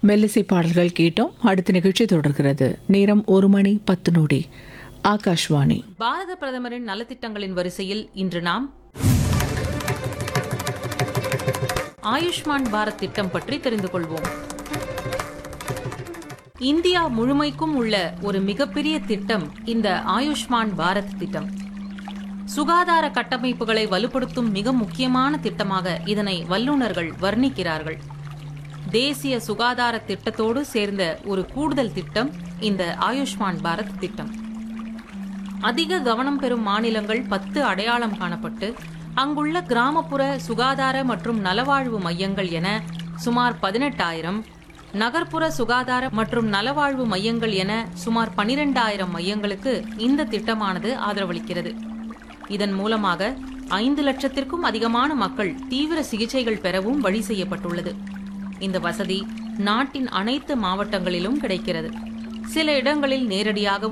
மெல்லிசை பாடல்கள் கேட்டோம் அடுத்த நிகழ்ச்சி தொடர்கிறது நேரம் ஒரு மணி பத்து நொடி ஆகாஷ்வாணி பாரத பிரதமரின் நலத்திட்டங்களின் வரிசையில் இன்று நாம் ஆயுஷ்மான் பாரத் திட்டம் பற்றி தெரிந்து கொள்வோம் இந்தியா முழுமைக்கும் உள்ள ஒரு மிகப்பெரிய திட்டம் இந்த ஆயுஷ்மான் பாரத் திட்டம் சுகாதார கட்டமைப்புகளை வலுப்படுத்தும் மிக முக்கியமான திட்டமாக இதனை வல்லுநர்கள் வர்ணிக்கிறார்கள் தேசிய சுகாதார திட்டத்தோடு சேர்ந்த ஒரு கூடுதல் திட்டம் இந்த ஆயுஷ்மான் பாரத் திட்டம் அதிக கவனம் பெறும் மாநிலங்கள் பத்து அடையாளம் காணப்பட்டு அங்குள்ள கிராமப்புற சுகாதார மற்றும் நலவாழ்வு மையங்கள் என சுமார் பதினெட்டாயிரம் நகர்ப்புற சுகாதார மற்றும் நலவாழ்வு மையங்கள் என சுமார் பனிரெண்டாயிரம் மையங்களுக்கு இந்த திட்டமானது ஆதரவளிக்கிறது இதன் மூலமாக ஐந்து லட்சத்திற்கும் அதிகமான மக்கள் தீவிர சிகிச்சைகள் பெறவும் வழி செய்யப்பட்டுள்ளது இந்த வசதி நாட்டின் அனைத்து மாவட்டங்களிலும் கிடைக்கிறது சில இடங்களில் நேரடியாகவும்